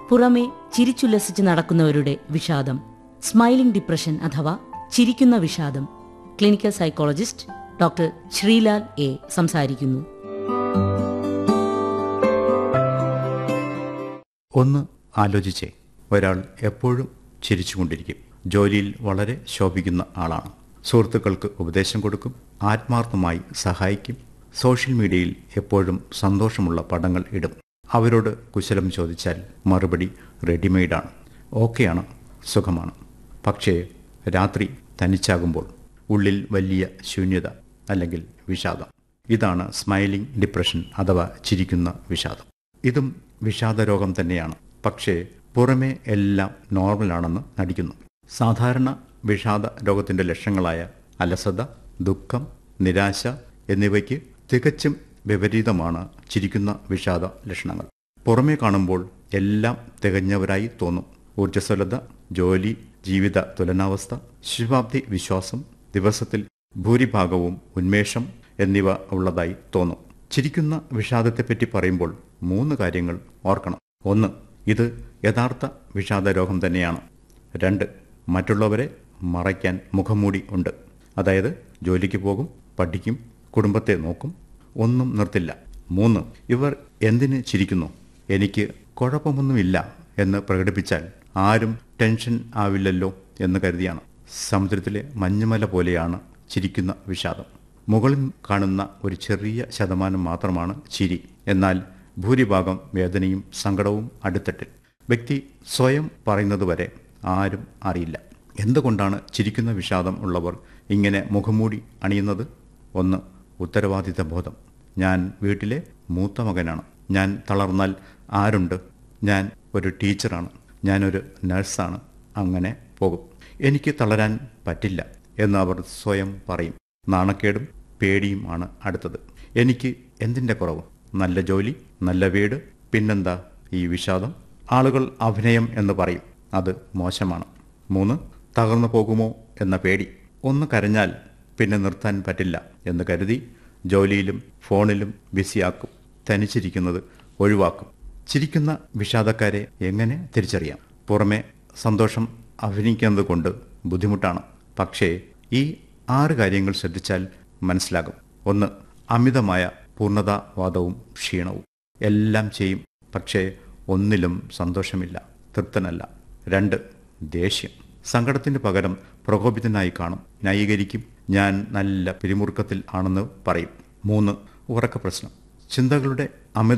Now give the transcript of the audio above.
പുറമെ ചിരിച്ചുല്ലസിച്ച് നടക്കുന്നവരുടെ വിഷാദം smiling depression അഥവാ ചിരിക്കുന്ന വിഷാദം clinical psychologist doctor Sreelal A സംസാരിക്കുന്നു ഒന്ന് ആലോചിച്ചേ ഒരാൾ എപ്പോഴും ചിരിച്ചുകൊണ്ടിരിക്കും ജോലിയിൽ വളരെ ശോഭിക്കുന്ന ആളാണ് സുഹൃത്തുക്കൾക്ക് ഉപദേശം കൊടുക്കും ആത്മാർത്ഥമായി സഹായിക്കും സോഷ്യൽ മീഡിയയിൽ എപ്പോഴും സന്തോഷമുള്ള പടങ്ങൾ ഇടും അവരോട് കുശലം ചോദിച്ചാൽ മറുപടി റെഡിമെയ്ഡാണ് ഓക്കെയാണ് സുഖമാണ് പക്ഷേ രാത്രി തനിച്ചാകുമ്പോൾ ഉള്ളിൽ വലിയ ശൂന്യത അല്ലെങ്കിൽ വിഷാദം ഇതാണ് സ്മൈലിംഗ് ഡിപ്രഷൻ അഥവാ ചിരിക്കുന്ന വിഷാദം ഇതും വിഷാദരോഗം തന്നെയാണ് പക്ഷേ പുറമേ എല്ലാം നോർമലാണെന്ന് നടിക്കുന്നു സാധാരണ വിഷാദ രോഗത്തിന്റെ ലക്ഷണങ്ങളായ അലസത ദുഃഖം നിരാശ എന്നിവയ്ക്ക് തികച്ചും വിപരീതമാണ് ചിരിക്കുന്ന വിഷാദ ലക്ഷണങ്ങൾ പുറമേ കാണുമ്പോൾ എല്ലാം തികഞ്ഞവരായി തോന്നും ഊർജ്ജസ്വലത ജോലി ജീവിത തുലനാവസ്ഥ ശുഭാപ്തി വിശ്വാസം ദിവസത്തിൽ ഭൂരിഭാഗവും ഉന്മേഷം എന്നിവ ഉള്ളതായി തോന്നും ചിരിക്കുന്ന വിഷാദത്തെപ്പറ്റി പറയുമ്പോൾ മൂന്ന് കാര്യങ്ങൾ ഓർക്കണം ഒന്ന് ഇത് യഥാർത്ഥ വിഷാദ രോഗം തന്നെയാണ് രണ്ട് മറ്റുള്ളവരെ മറയ്ക്കാൻ മുഖംമൂടി ഉണ്ട് അതായത് ജോലിക്ക് പോകും പഠിക്കും കുടുംബത്തെ നോക്കും ഒന്നും നിർത്തില്ല മൂന്ന് ഇവർ എന്തിന് ചിരിക്കുന്നു എനിക്ക് കുഴപ്പമൊന്നുമില്ല എന്ന് പ്രകടിപ്പിച്ചാൽ ആരും ടെൻഷൻ ആവില്ലല്ലോ എന്ന് കരുതിയാണ് സമുദ്രത്തിലെ മഞ്ഞുമല പോലെയാണ് ചിരിക്കുന്ന വിഷാദം മുകളിൽ കാണുന്ന ഒരു ചെറിയ ശതമാനം മാത്രമാണ് ചിരി എന്നാൽ ഭൂരിഭാഗം വേദനയും സങ്കടവും അടുത്തട്ടിൽ വ്യക്തി സ്വയം പറയുന്നതുവരെ ആരും അറിയില്ല എന്തുകൊണ്ടാണ് ചിരിക്കുന്ന വിഷാദം ഉള്ളവർ ഇങ്ങനെ മുഖംമൂടി അണിയുന്നത് ഒന്ന് ഉത്തരവാദിത്ത ബോധം ഞാൻ വീട്ടിലെ മൂത്ത മകനാണ് ഞാൻ തളർന്നാൽ ആരുണ്ട് ഞാൻ ഒരു ടീച്ചറാണ് ഞാനൊരു നഴ്സാണ് അങ്ങനെ പോകും എനിക്ക് തളരാൻ പറ്റില്ല എന്ന് അവർ സ്വയം പറയും നാണക്കേടും പേടിയും ആണ് അടുത്തത് എനിക്ക് എന്തിൻ്റെ കുറവ് നല്ല ജോലി നല്ല വീട് പിന്നെന്താ ഈ വിഷാദം ആളുകൾ അഭിനയം എന്ന് പറയും അത് മോശമാണ് മൂന്ന് തകർന്നു പോകുമോ എന്ന പേടി ഒന്ന് കരഞ്ഞാൽ പിന്നെ നിർത്താൻ പറ്റില്ല എന്ന് കരുതി ജോലിയിലും ഫോണിലും ബിസിയാക്കും തനിച്ചിരിക്കുന്നത് ഒഴിവാക്കും ചിരിക്കുന്ന വിഷാദക്കാരെ എങ്ങനെ തിരിച്ചറിയാം പുറമെ സന്തോഷം അഭിനയിക്കുന്നത് കൊണ്ട് ബുദ്ധിമുട്ടാണ് പക്ഷേ ഈ ആറ് കാര്യങ്ങൾ ശ്രദ്ധിച്ചാൽ മനസ്സിലാകും ഒന്ന് അമിതമായ പൂർണ്ണതാവാദവും ക്ഷീണവും എല്ലാം ചെയ്യും പക്ഷേ ഒന്നിലും സന്തോഷമില്ല തൃപ്തനല്ല രണ്ട് ദേഷ്യം സങ്കടത്തിന് പകരം പ്രകോപിതനായി കാണും ന്യായീകരിക്കും ഞാൻ നല്ല പിരിമുറുക്കത്തിൽ ആണെന്ന് പറയും മൂന്ന് ഉറക്ക പ്രശ്നം ചിന്തകളുടെ അമിത